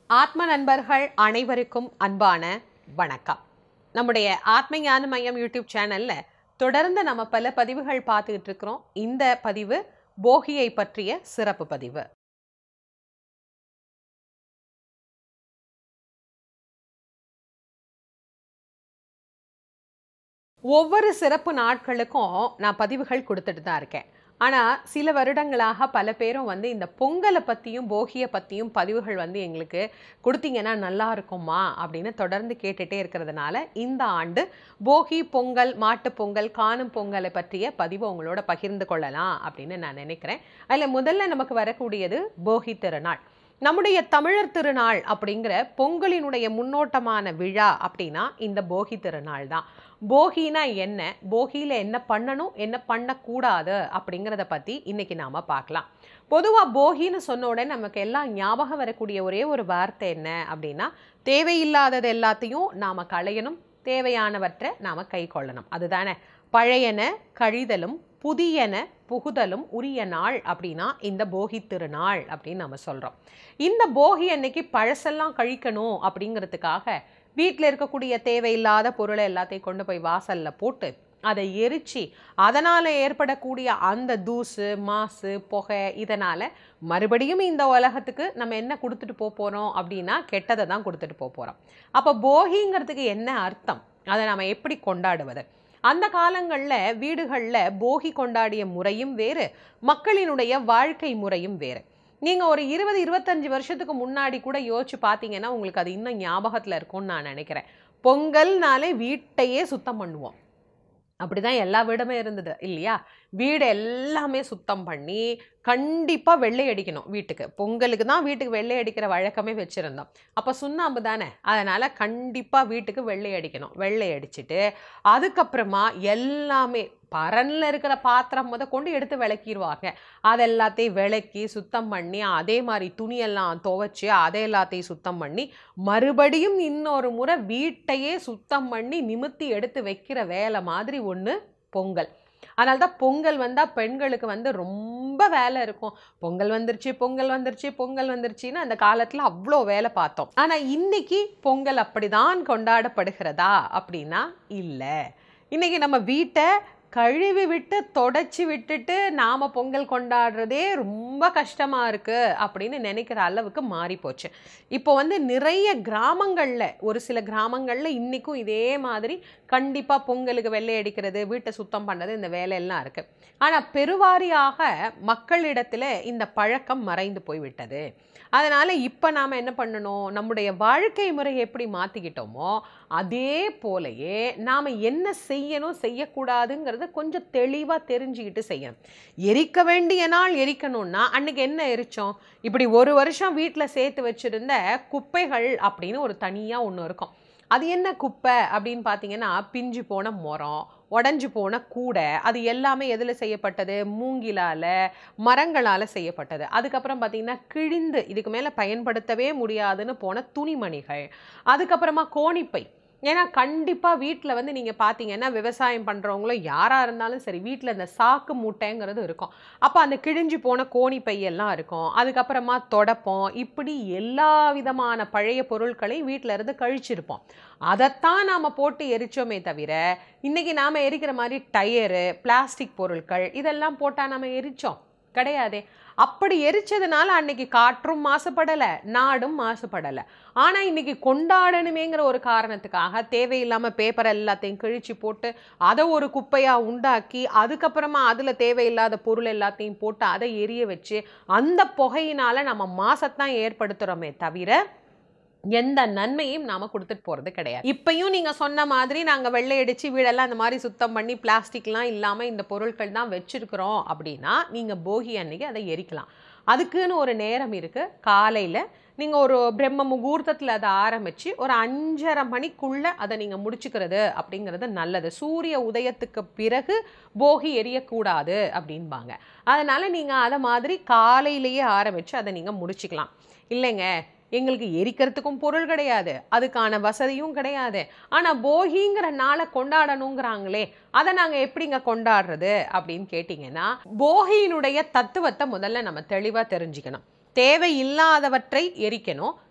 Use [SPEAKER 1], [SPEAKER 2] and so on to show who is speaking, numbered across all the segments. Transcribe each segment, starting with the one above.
[SPEAKER 1] ஆத்ம நண்பர்கள் அனைவருக்கும் அன்பான வணக்கம் நம்முடைய ஆத்ம ஞான மையம் யூடியூப் சேனல்ல தொடர்ந்து நம்ம பல பதிவுகள் பார்த்துக்கிட்டு இருக்கிறோம் இந்த பதிவு போகியை பற்றிய சிறப்பு பதிவு ஒவ்வொரு சிறப்பு நாட்களுக்கும் நான் பதிவுகள் கொடுத்துட்டு தான் இருக்கேன் ஆனால் சில வருடங்களாக பல பேரும் வந்து இந்த பொங்கலை பற்றியும் போகியை பற்றியும் பதிவுகள் வந்து எங்களுக்கு கொடுத்தீங்கன்னா நல்லா இருக்குமா அப்படின்னு தொடர்ந்து கேட்டுட்டே இருக்கிறதுனால இந்த ஆண்டு போகி பொங்கல் மாட்டுப் பொங்கல் காணும் பொங்கலை பற்றிய பதிவு உங்களோட பகிர்ந்து கொள்ளலாம் அப்படின்னு நான் நினைக்கிறேன் அதில் முதல்ல நமக்கு வரக்கூடியது போகி திருநாள் நம்முடைய தமிழர் திருநாள் அப்படிங்கிற பொங்கலினுடைய முன்னோட்டமான விழா அப்படின்னா இந்த போகி திருநாள் தான் போகினா என்ன போகியில் என்ன பண்ணணும் என்ன பண்ணக்கூடாது அப்படிங்கிறத பற்றி இன்னைக்கு நாம் பார்க்கலாம் பொதுவாக போகின்னு சொன்ன உடனே நமக்கு எல்லாம் ஞாபகம் வரக்கூடிய ஒரே ஒரு வார்த்தை என்ன அப்படின்னா தேவையில்லாதது எல்லாத்தையும் நாம் களையணும் தேவையானவற்றை நாம் கை கொள்ளணும் அதுதானே பழையன கழிதலும் புதியன புகுதலும் உரிய நாள் அப்படின்னா இந்த போகி திருநாள் அப்படின்னு நம்ம சொல்கிறோம் இந்த போகி அன்னைக்கு பழசெல்லாம் கழிக்கணும் அப்படிங்கிறதுக்காக வீட்டில் இருக்கக்கூடிய தேவையில்லாத பொருளை எல்லாத்தையும் கொண்டு போய் வாசலில் போட்டு அதை எரிச்சு அதனால் ஏற்படக்கூடிய அந்த தூசு மாசு புகை இதனால் மறுபடியும் இந்த உலகத்துக்கு நம்ம என்ன கொடுத்துட்டு போக போகிறோம் அப்படின்னா கெட்டதை தான் கொடுத்துட்டு போக போகிறோம் அப்போ போகிங்கிறதுக்கு என்ன அர்த்தம் அதை நம்ம எப்படி கொண்டாடுவது அந்த காலங்களில் வீடுகளில் போகி கொண்டாடிய முறையும் வேறு மக்களினுடைய வாழ்க்கை முறையும் வேறு நீங்கள் ஒரு இருபது இருபத்தஞ்சு வருஷத்துக்கு முன்னாடி கூட யோசிச்சு பார்த்தீங்கன்னா உங்களுக்கு அது இன்னும் ஞாபகத்தில் இருக்கும்னு நான் நினைக்கிறேன் பொங்கல்னாலே வீட்டையே சுத்தம் பண்ணுவோம் அப்படிதான் எல்லா வீடுமே இருந்தது இல்லையா வீடு எல்லாமே சுத்தம் பண்ணி கண்டிப்பாக வெள்ளை அடிக்கணும் வீட்டுக்கு பொங்கலுக்கு தான் வீட்டுக்கு வெள்ளை அடிக்கிற வழக்கமே வச்சுருந்தோம் அப்போ சுண்ணாம்பு தானே அதனால் கண்டிப்பாக வீட்டுக்கு வெள்ளை அடிக்கணும் வெள்ளை அடிச்சுட்டு அதுக்கப்புறமா எல்லாமே பரனில் இருக்கிற பாத்திரம் முத கொண்டு எடுத்து விளக்கிடுவாங்க அது எல்லாத்தையும் விளக்கி சுத்தம் பண்ணி அதே மாதிரி துணியெல்லாம் துவைச்சி அதை எல்லாத்தையும் சுத்தம் பண்ணி மறுபடியும் இன்னொரு முறை வீட்டையே சுத்தம் பண்ணி நிமித்தி எடுத்து வைக்கிற வேலை மாதிரி ஒன்று பொங்கல் அதனால தான் பொங்கல் வந்தால் பெண்களுக்கு வந்து ரொம்ப வேலை இருக்கும் பொங்கல் வந்துருச்சு பொங்கல் வந்துருச்சு பொங்கல் வந்துருச்சுன்னு அந்த காலத்தில் அவ்வளோ வேலை பார்த்தோம் ஆனால் இன்னைக்கு பொங்கல் அப்படிதான் கொண்டாடப்படுகிறதா அப்படின்னா இல்லை இன்னைக்கு நம்ம வீட்டை கழுவி விட்டு தொடச்சி விட்டுட்டு நாம் பொங்கல் கொண்டாடுறதே ரொம்ப கஷ்டமாக இருக்குது அப்படின்னு நினைக்கிற அளவுக்கு மாறி போச்சு இப்போ வந்து நிறைய கிராமங்களில் ஒரு சில கிராமங்களில் இன்றைக்கும் இதே மாதிரி கண்டிப்பாக பொங்கலுக்கு வெள்ளை அடிக்கிறது வீட்டை சுத்தம் பண்ணுறது இந்த வேலையெல்லாம் இருக்குது ஆனால் பெருவாரியாக மக்களிடத்தில் இந்த பழக்கம் மறைந்து போய்விட்டது அதனால் இப்போ நாம் என்ன பண்ணணும் நம்முடைய வாழ்க்கை முறையை எப்படி மாற்றிக்கிட்டோமோ அதே போலயே நாம் என்ன செய்யணும் செய்யக்கூடாதுங்கிறத கொஞ்சம் தெளிவாக தெரிஞ்சுக்கிட்டு செய்யணும் எரிக்க வேண்டிய நாள் எரிக்கணும்னா அன்னைக்கு என்ன எரிச்சோம் இப்படி ஒரு வருஷம் வீட்டில் சேர்த்து வச்சுருந்த குப்பைகள் அப்படின்னு ஒரு தனியாக ஒன்று இருக்கும் அது என்ன குப்பை அப்படின்னு பார்த்தீங்கன்னா பிஞ்சு போன முறம் உடஞ்சி போன கூடை அது எல்லாமே எதில் செய்யப்பட்டது மூங்கிலால் மரங்களால் செய்யப்பட்டது அதுக்கப்புறம் பார்த்திங்கன்னா கிழிந்து இதுக்கு மேலே பயன்படுத்தவே முடியாதுன்னு போன துணிமணிகள் அதுக்கப்புறமா கோணிப்பை ஏன்னா கண்டிப்பாக வீட்டில் வந்து நீங்கள் பார்த்தீங்கன்னா விவசாயம் பண்ணுறவங்களும் யாராக இருந்தாலும் சரி வீட்டில் இந்த சாக்கு மூட்டைங்கிறது இருக்கும் அப்போ அந்த கிழிஞ்சு போன கோணி பையெல்லாம் இருக்கும் அதுக்கப்புறமா தொடப்பம் இப்படி எல்லா விதமான பழைய பொருட்களையும் வீட்டில் இருந்து கழிச்சிருப்போம் அதைத்தான் நாம் போட்டு எரிச்சோமே தவிர இன்றைக்கி நாம் எரிக்கிற மாதிரி டயரு பிளாஸ்டிக் பொருட்கள் இதெல்லாம் போட்டால் நம்ம எரித்தோம் கிடையாதே அப்படி எரிச்சதுனால அன்னைக்கு காற்றும் மாசுபடலை நாடும் மாசுபடலை ஆனால் இன்னைக்கு கொண்டாடணுமேங்கிற ஒரு காரணத்துக்காக தேவையில்லாமல் பேப்பர் எல்லாத்தையும் கிழிச்சு போட்டு அதை ஒரு குப்பையாக உண்டாக்கி அதுக்கப்புறமா அதில் தேவையில்லாத பொருள் எல்லாத்தையும் போட்டு அதை எரிய வச்சு அந்த புகையினால் நம்ம மாசத்தான் ஏற்படுத்துகிறோமே தவிர எந்த நன்மையும் நாம கொடுத்துட்டு போறது கிடையாது இப்பயும் நீங்க சொன்ன மாதிரி நாங்க வெள்ளை அடிச்சு வீடெல்லாம் இந்த மாதிரி சுத்தம் பண்ணி பிளாஸ்டிக்லாம் இல்லாம இந்த பொருட்கள் தான் வச்சிருக்கிறோம் அப்படின்னா நீங்க போகி அன்னைக்கு அதை எரிக்கலாம் அதுக்குன்னு ஒரு நேரம் இருக்கு காலையில நீங்க ஒரு பிரம்ம முகூர்த்தத்தில் அதை ஆரம்பிச்சு ஒரு அஞ்சரை மணிக்குள்ள அதை நீங்க முடிச்சுக்கிறது அப்படிங்கிறது நல்லது சூரிய உதயத்துக்கு பிறகு போகி எரியக்கூடாது அப்படின்பாங்க அதனால நீங்க அதை மாதிரி காலையிலேயே ஆரம்பிச்சு அதை நீங்க முடிச்சுக்கலாம் இல்லைங்க எங்களுக்கு எரிக்கிறதுக்கும் பொருள் கிடையாது அதுக்கான வசதியும் கிடையாது ஆனால் போகிங்கிற நாளை கொண்டாடணுங்கிறாங்களே அதை நாங்கள் எப்படிங்க கொண்டாடுறது அப்படின்னு கேட்டிங்கன்னா போகியினுடைய தத்துவத்தை முதல்ல நம்ம தெளிவாக தெரிஞ்சுக்கணும் தேவையில்லாதவற்றை எரிக்கணும்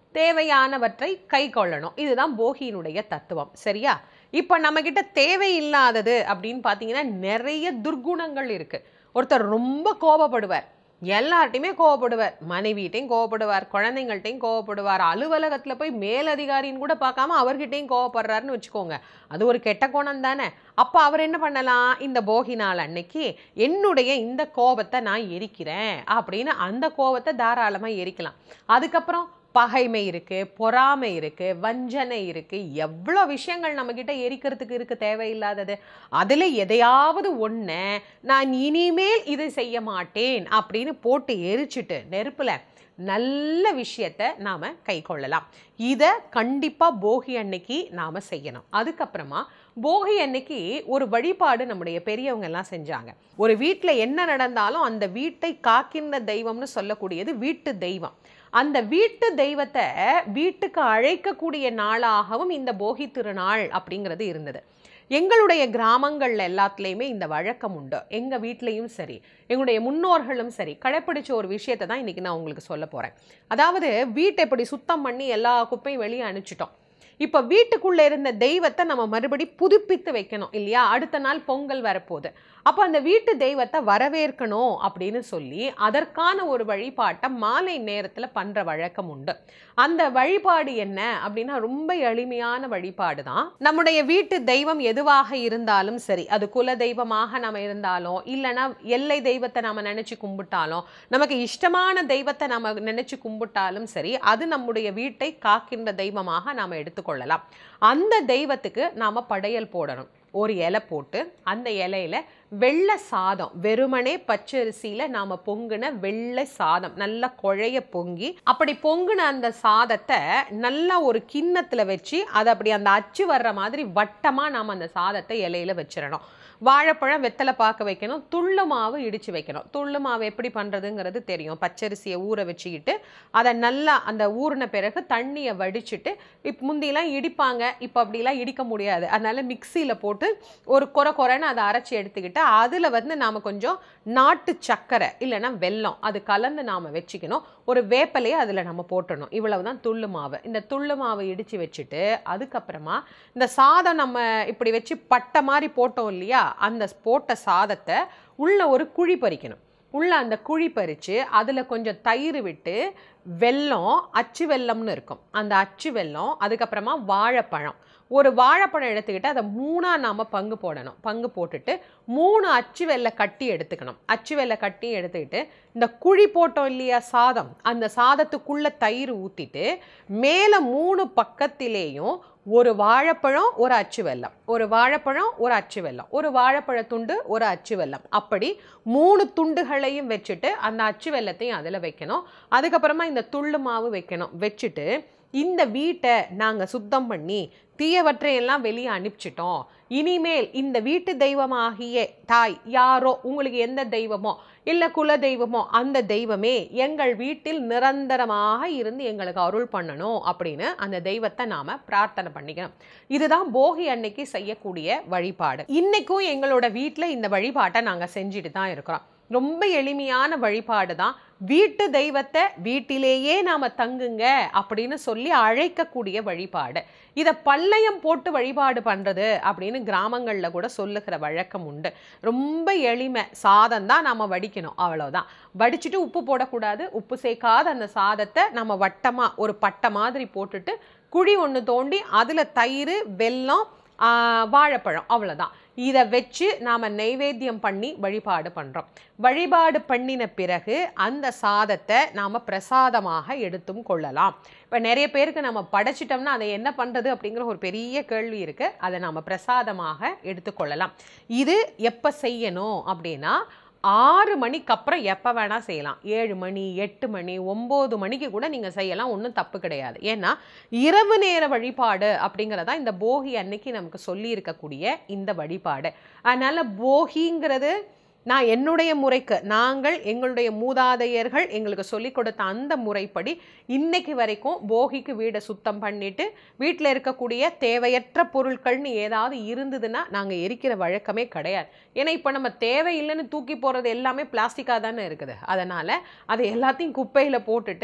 [SPEAKER 1] தேவையானவற்றை கை கொள்ளணும் இதுதான் போகியினுடைய தத்துவம் சரியா இப்போ நம்மக்கிட்ட தேவையில்லாதது அப்படின்னு பார்த்தீங்கன்னா நிறைய துர்குணங்கள் இருக்கு ஒருத்தர் ரொம்ப கோபப்படுவார் எல்லார்ட்டையுமே கோவப்படுவார் மனைவிட்டையும் கோவப்படுவார் குழந்தைங்கள்ட்டையும் கோவப்படுவார் அலுவலகத்தில் போய் மேலதிகாரின்னு கூட பார்க்காம அவர்கிட்டையும் கோவப்படுறாருன்னு வச்சுக்கோங்க அது ஒரு கெட்ட கோணம் தானே அப்போ அவர் என்ன பண்ணலாம் இந்த போகி நாள் அன்னைக்கு என்னுடைய இந்த கோபத்தை நான் எரிக்கிறேன் அப்படின்னு அந்த கோபத்தை தாராளமாக எரிக்கலாம் அதுக்கப்புறம் பகைமை இருக்கு பொறாமை இருக்கு வஞ்சனை இருக்கு எவ்வளோ விஷயங்கள் நம்மக்கிட்ட எரிக்கிறதுக்கு இருக்கு தேவையில்லாதது அதில் எதையாவது ஒன்று நான் இனிமேல் இதை செய்ய மாட்டேன் அப்படின்னு போட்டு எரிச்சிட்டு நெருப்பில் நல்ல விஷயத்த நாம் கை கொள்ளலாம் இதை கண்டிப்பாக போகி அன்னைக்கு நாம் செய்யணும் அதுக்கப்புறமா போகி அன்னைக்கு ஒரு வழிபாடு நம்முடைய பெரியவங்க எல்லாம் செஞ்சாங்க ஒரு வீட்டில் என்ன நடந்தாலும் அந்த வீட்டை காக்கின்ற தெய்வம்னு சொல்லக்கூடியது வீட்டு தெய்வம் அந்த வீட்டு தெய்வத்தை வீட்டுக்கு அழைக்கக்கூடிய நாளாகவும் இந்த போகி திருநாள் அப்படிங்கிறது இருந்தது எங்களுடைய கிராமங்கள்ல எல்லாத்துலேயுமே இந்த வழக்கம் உண்டு எங்கள் வீட்லேயும் சரி எங்களுடைய முன்னோர்களும் சரி கடைப்பிடிச்ச ஒரு விஷயத்தை தான் இன்றைக்கி நான் உங்களுக்கு சொல்ல போகிறேன் அதாவது வீட்டை இப்படி சுத்தம் பண்ணி எல்லா குப்பையும் வெளியே அனுப்பிச்சிட்டோம் இப்போ வீட்டுக்குள்ளே இருந்த தெய்வத்தை நம்ம மறுபடி புதுப்பித்து வைக்கணும் இல்லையா அடுத்த நாள் பொங்கல் வரப்போகுது அப்போ அந்த வீட்டு தெய்வத்தை வரவேற்கணும் அப்படின்னு சொல்லி அதற்கான ஒரு வழிபாட்டை மாலை நேரத்தில் பண்ணுற வழக்கம் உண்டு அந்த வழிபாடு என்ன அப்படின்னா ரொம்ப எளிமையான வழிபாடு தான் நம்முடைய வீட்டு தெய்வம் எதுவாக இருந்தாலும் சரி அது குல தெய்வமாக நம்ம இருந்தாலும் இல்லைன்னா எல்லை தெய்வத்தை நம்ம நினச்சி கும்பிட்டாலும் நமக்கு இஷ்டமான தெய்வத்தை நம்ம நினச்சி கும்பிட்டாலும் சரி அது நம்முடைய வீட்டை காக்கின்ற தெய்வமாக நாம் எடுத்துக்கொள்ளலாம் அந்த தெய்வத்துக்கு நாம் படையல் போடணும் ஒரு இலை போட்டு அந்த இலையில வெள்ளை சாதம் வெறுமனே பச்சரிசியில் நாம் பொங்குன வெள்ளை சாதம் நல்லா குழைய பொங்கி அப்படி பொங்குன அந்த சாதத்தை நல்லா ஒரு கிண்ணத்தில் வச்சு அதை அப்படி அந்த அச்சு வர்ற மாதிரி வட்டமாக நாம் அந்த சாதத்தை இலையில வச்சிடணும் வாழைப்பழம் வெத்தலை பார்க்க வைக்கணும் துள்ளு மாவு இடித்து வைக்கணும் துள்ளு மாவு எப்படி பண்ணுறதுங்கிறது தெரியும் பச்சரிசியை ஊற வச்சுக்கிட்டு அதை நல்லா அந்த ஊறின பிறகு தண்ணியை வடிச்சிட்டு இப்போ முந்தியெல்லாம் இடிப்பாங்க இப்போ அப்படிலாம் இடிக்க முடியாது அதனால மிக்சியில் போட்டு ஒரு கொர கொரன்னு அதை அரைச்சி எடுத்துக்கிட்டு அதில் வந்து நாம் கொஞ்சம் நாட்டு சர்க்கரை இல்லைன்னா வெல்லம் அது கலந்து நாம் வச்சுக்கணும் ஒரு வேப்பலையை அதில் நம்ம போட்டணும் இவ்வளவு தான் துள்ளு மாவு இந்த துள்ளு மாவு இடித்து வச்சுட்டு அதுக்கப்புறமா இந்த சாதம் நம்ம இப்படி வச்சு பட்டை மாதிரி போட்டோம் இல்லையா அந்த போட்ட சாதத்தை உள்ள ஒரு குழி பறிக்கணும் உள்ள அந்த குழி பறித்து அதில் கொஞ்சம் தயிர் விட்டு வெல்லம் அச்சு வெல்லம்னு இருக்கும் அந்த அச்சு வெல்லம் அதுக்கப்புறமா வாழைப்பழம் ஒரு வாழைப்பழம் எடுத்துக்கிட்டு அதை மூணாக நாம் பங்கு போடணும் பங்கு போட்டுட்டு மூணு அச்சு வெள்ளை கட்டி எடுத்துக்கணும் அச்சு வெள்ளை கட்டி எடுத்துக்கிட்டு இந்த குழி போட்டோம் இல்லையா சாதம் அந்த சாதத்துக்குள்ளே தயிர் ஊற்றிட்டு மேலே மூணு பக்கத்திலேயும் ஒரு வாழைப்பழம் ஒரு அச்சு வெல்லம் ஒரு வாழைப்பழம் ஒரு அச்சு வெல்லம் ஒரு வாழைப்பழ துண்டு ஒரு அச்சு வெல்லம் அப்படி மூணு துண்டுகளையும் வச்சுட்டு அந்த அச்சு வெல்லத்தையும் அதில் வைக்கணும் அதுக்கப்புறமா இந்த துள்ளு மாவு வைக்கணும் வச்சுட்டு இந்த வீட்டை நாங்கள் சுத்தம் பண்ணி தீயவற்றையெல்லாம் வெளியே அனுப்பிச்சிட்டோம் இனிமேல் இந்த வீட்டு தெய்வமாகிய தாய் யாரோ உங்களுக்கு எந்த தெய்வமோ இல்லை குல தெய்வமோ அந்த தெய்வமே எங்கள் வீட்டில் நிரந்தரமாக இருந்து எங்களுக்கு அருள் பண்ணணும் அப்படின்னு அந்த தெய்வத்தை நாம் பிரார்த்தனை பண்ணிக்கணும் இதுதான் போகி அன்னைக்கு செய்யக்கூடிய வழிபாடு இன்னைக்கும் எங்களோட வீட்டில் இந்த வழிபாட்டை நாங்கள் செஞ்சுட்டு தான் இருக்கிறோம் ரொம்ப எளிமையான வழிபாடு தான் வீட்டு தெய்வத்தை வீட்டிலேயே நாம் தங்குங்க அப்படின்னு சொல்லி அழைக்கக்கூடிய வழிபாடு இதை பல்லயம் போட்டு வழிபாடு பண்ணுறது அப்படின்னு கிராமங்களில் கூட சொல்லுகிற வழக்கம் உண்டு ரொம்ப எளிமை சாதம் தான் நாம் வடிக்கணும் அவ்வளோதான் வடிச்சிட்டு உப்பு போடக்கூடாது உப்பு சேர்க்காத அந்த சாதத்தை நம்ம வட்டமாக ஒரு பட்டை மாதிரி போட்டுட்டு குழி ஒன்று தோண்டி அதில் தயிர் வெல்லம் ஆ, வாழைப்பழம் அவ்வளோதான் இதை வச்சு நாம் நைவேத்தியம் பண்ணி வழிபாடு பண்ணுறோம் வழிபாடு பண்ணின பிறகு அந்த சாதத்தை நாம் பிரசாதமாக எடுத்தும் கொள்ளலாம் இப்போ நிறைய பேருக்கு நம்ம படைச்சிட்டோம்னா அதை என்ன பண்ணுறது அப்படிங்கிற ஒரு பெரிய கேள்வி இருக்குது அதை நாம் பிரசாதமாக எடுத்துக்கொள்ளலாம் இது எப்போ செய்யணும் அப்படின்னா ஆறு மணிக்கு அப்புறம் எப்போ வேணால் செய்யலாம் ஏழு மணி எட்டு மணி ஒம்பது மணிக்கு கூட நீங்கள் செய்யலாம் ஒன்றும் தப்பு கிடையாது ஏன்னா இரவு நேர வழிபாடு அப்படிங்கிறதா இந்த போகி அன்னைக்கு நமக்கு சொல்லி இருக்கக்கூடிய இந்த வழிபாடு அதனால் போகிங்கிறது நான் என்னுடைய முறைக்கு நாங்கள் எங்களுடைய மூதாதையர்கள் எங்களுக்கு சொல்லிக் கொடுத்த அந்த முறைப்படி இன்னைக்கு வரைக்கும் போகிக்கு வீடை சுத்தம் பண்ணிட்டு வீட்டில் இருக்கக்கூடிய தேவையற்ற பொருட்கள்னு ஏதாவது இருந்ததுன்னா நாங்கள் எரிக்கிற வழக்கமே கிடையாது ஏன்னா இப்போ நம்ம தேவையில்லைன்னு தூக்கி போடுறது எல்லாமே பிளாஸ்டிக்காக தானே இருக்குது அதனால் அதை எல்லாத்தையும் குப்பையில் போட்டுட்டு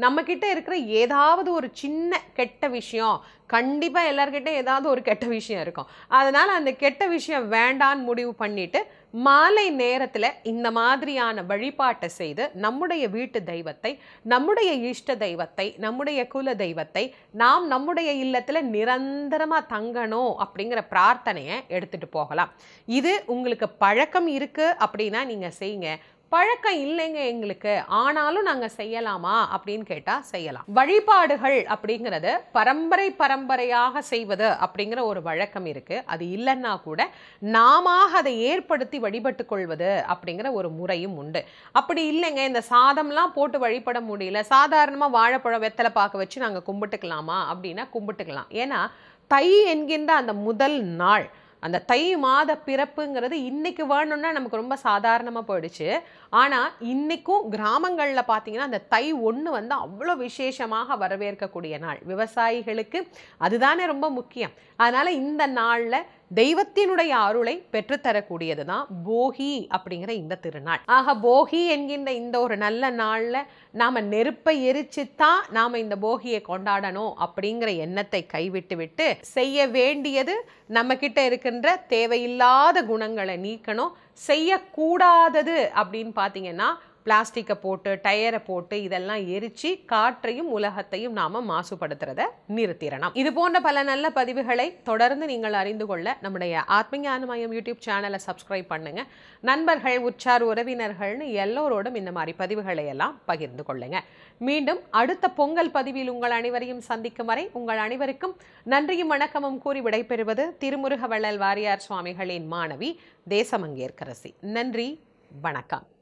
[SPEAKER 1] நம்ம கிட்ட இருக்கிற ஏதாவது ஒரு சின்ன கெட்ட விஷயம் கண்டிப்பாக எல்லார்கிட்ட ஏதாவது ஒரு கெட்ட விஷயம் இருக்கும் அதனால அந்த கெட்ட விஷயம் வேண்டான்னு முடிவு பண்ணிட்டு மாலை நேரத்தில் இந்த மாதிரியான வழிபாட்டை செய்து நம்முடைய வீட்டு தெய்வத்தை நம்முடைய இஷ்ட தெய்வத்தை நம்முடைய குல தெய்வத்தை நாம் நம்முடைய இல்லத்தில் நிரந்தரமாக தங்கணும் அப்படிங்கிற பிரார்த்தனையை எடுத்துட்டு போகலாம் இது உங்களுக்கு பழக்கம் இருக்கு அப்படின்னா நீங்கள் செய்யுங்க பழக்கம் இல்லைங்க எங்களுக்கு ஆனாலும் நாங்கள் செய்யலாமா அப்படின்னு கேட்டால் செய்யலாம் வழிபாடுகள் அப்படிங்கிறது பரம்பரை பரம்பரையாக செய்வது அப்படிங்கிற ஒரு வழக்கம் இருக்கு அது இல்லைன்னா கூட நாம அதை ஏற்படுத்தி வழிபட்டு கொள்வது அப்படிங்கிற ஒரு முறையும் உண்டு அப்படி இல்லைங்க இந்த சாதம்லாம் போட்டு வழிபட முடியல சாதாரணமாக வாழைப்பழம் வெத்தலை பாக்க வச்சு நாங்கள் கும்பிட்டுக்கலாமா அப்படின்னா கும்பிட்டுக்கலாம் ஏன்னா தை என்கின்ற அந்த முதல் நாள் அந்த தை மாத பிறப்புங்கிறது இன்னைக்கு வேணும்னா நமக்கு ரொம்ப சாதாரணமாக போயிடுச்சு ஆனால் இன்னைக்கும் கிராமங்களில் பார்த்தீங்கன்னா அந்த தை ஒன்று வந்து அவ்வளோ விசேஷமாக வரவேற்கக்கூடிய நாள் விவசாயிகளுக்கு அதுதானே ரொம்ப முக்கியம் அதனால் இந்த நாளில் தெய்வத்தினுடைய அருளை பெற்றுத்தரக்கூடியது தான் போகி அப்படிங்கிற இந்த திருநாள் ஆக போகி என்கின்ற இந்த ஒரு நல்ல நாளில் நாம் நெருப்பை எரிச்சு தான் நாம் இந்த போகியை கொண்டாடணும் அப்படிங்கிற எண்ணத்தை கைவிட்டு விட்டு செய்ய வேண்டியது நம்ம கிட்ட இருக்கின்ற தேவையில்லாத குணங்களை நீக்கணும் செய்யக்கூடாதது அப்படின்னு பார்த்தீங்கன்னா பிளாஸ்டிக்கை போட்டு டயரை போட்டு இதெல்லாம் எரிச்சு காற்றையும் உலகத்தையும் நாம மாசுபடுத்துறத நிறுத்திடணும் இது போன்ற பல நல்ல பதிவுகளை தொடர்ந்து நீங்கள் அறிந்து கொள்ள நம்முடைய ஆத்மஞானமயம் யூடியூப் சேனலை சப்ஸ்கிரைப் பண்ணுங்க நண்பர்கள் உற்றார் உறவினர்கள்னு எல்லோரோடும் இந்த மாதிரி பதிவுகளை எல்லாம் பகிர்ந்து கொள்ளுங்க மீண்டும் அடுத்த பொங்கல் பதிவில் உங்கள் அனைவரையும் சந்திக்கும் வரை உங்கள் அனைவருக்கும் நன்றியும் வணக்கமும் கூறி விடைபெறுவது திருமுருக வள்ளல் வாரியார் சுவாமிகளின் மாணவி தேசமங்கேற்கரசி நன்றி வணக்கம்